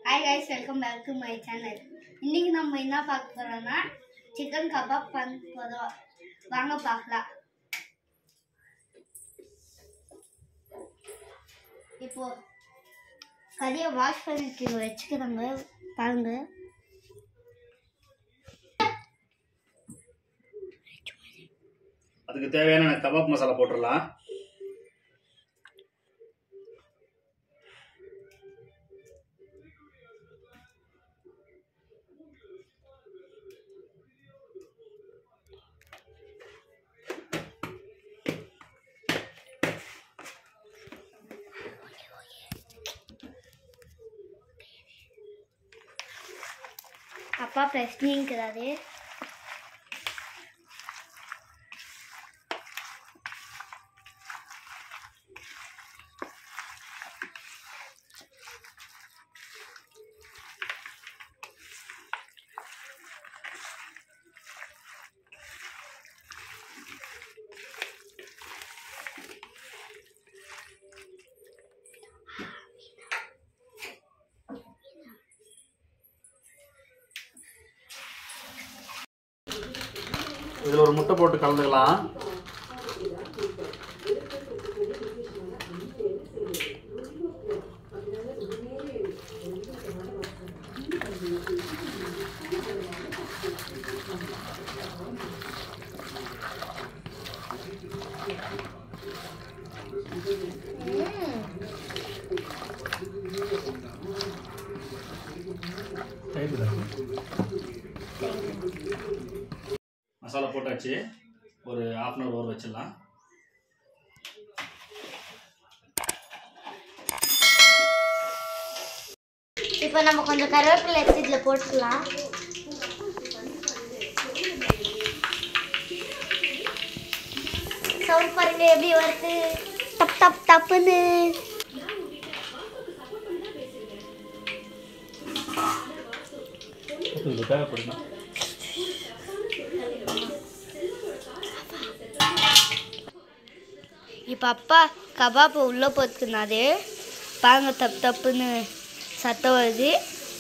Hi guys welcome back to my channel இன்னைக்கு நம்ம என்ன பார்க்க போறோம்னா சிக்கன் கபாப் பண்ண போறோம் வாங்க பார்க்கலாம் இப்போ கறியை வாஷ் பண்ணிட்டு வச்சுக்கிறாங்க பாருங்க அதுக்கு தேவையான கபாப் மசாலா போட்டுடலாம் அப்பா பிரச்சனைங்கிறாரு இதில் ஒரு முட்டை போட்டு கலந்துக்கலாம் மசாலா போட்டாச்சு ஒரு ஹாஃப் அன் ஹவர் ஊற வச்சிடலாம் இப்போ நம்ம கொஞ்சம் கருவேப்பிலை எடுத்து இதில் போட்டுக்கலாம் சவுண்ட் பாருங்க எப்படி வருது டப் டப் டப்புன்னு இது தேவைப்படுமா இப்போ அப்பா கபாப் உள்ளே போத்துனாரு பாருங்க தப்பு தப்புன்னு சத்தம் வருது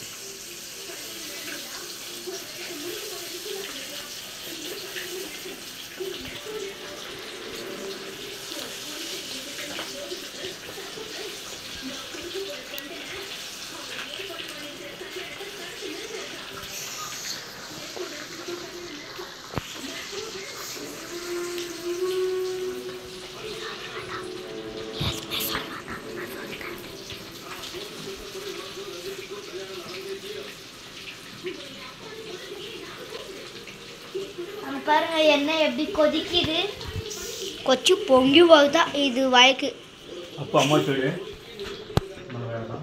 அங்க பாருங்க எண்ணெய் எப்படி கொதிக்குது கொச்சு பொங்கி வருதா இது வயக்கு அப்போ அம்மா வீடு நம்ம வேலை தான்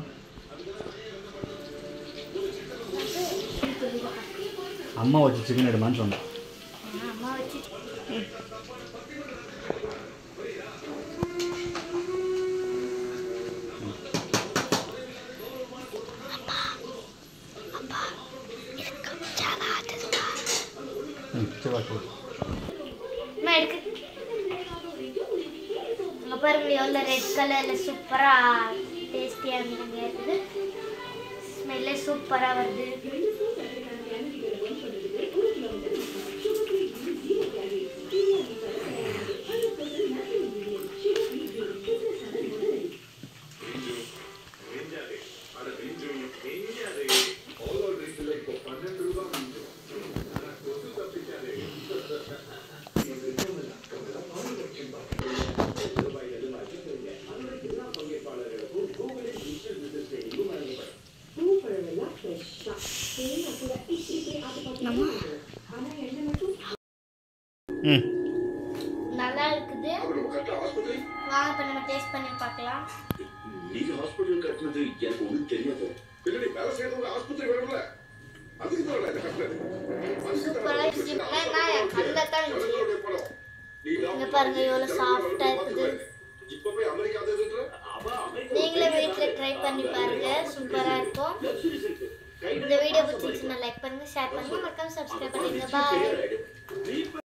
அம்மா வச்சு சிக்கன் எடுமான்னு சொன்னேன் அம்மா வச்சு ம் சரி ஓகே அம்மா எடுக்கு அங்க பாருங்க எவ்வளோ ரெட் கலர்ல சூப்பரா டேஸ்டியா இருக்குது ஸ்மெல்லே சூப்பரா வருது நம்ம ம் நல்லா இருக்குது வாங்க இப்போ நம்ம டேஸ்ட் பண்ணி பார்க்கலாம் நீங்க ஹாஸ்பிட்டல் கட்டினது எனக்கு ஒண்ணும் தெரியாது பின்னாடி வேலை செய்யறவங்க ஆஸ்பத்திரி வேணும்ல அதுக்கு தான் நான் இதை கட்டினது சூப்பராக இருந்துச்சு நான் என் கண்ணில் தான் இருந்துச்சு நல்லபடியா போனோம். நீ இங்க பாருங்க எவ்வளோ சாஃப்டாக இருக்குது இப்ப போய் அமெரிக்கா அது இதுன்ற? நீங்களே வீட்டில் ட்ரை பண்ணி பாருங்க சூப்பராக இருக்கும் இந்த வீடியோ பிடிச்சிருந்துச்சுன்னா லைக் பண்ணுங்க ஷேர் பண்ணுங்க மறக்காம சப்ஸ்கிரைப் பண்ணுங்க பாய்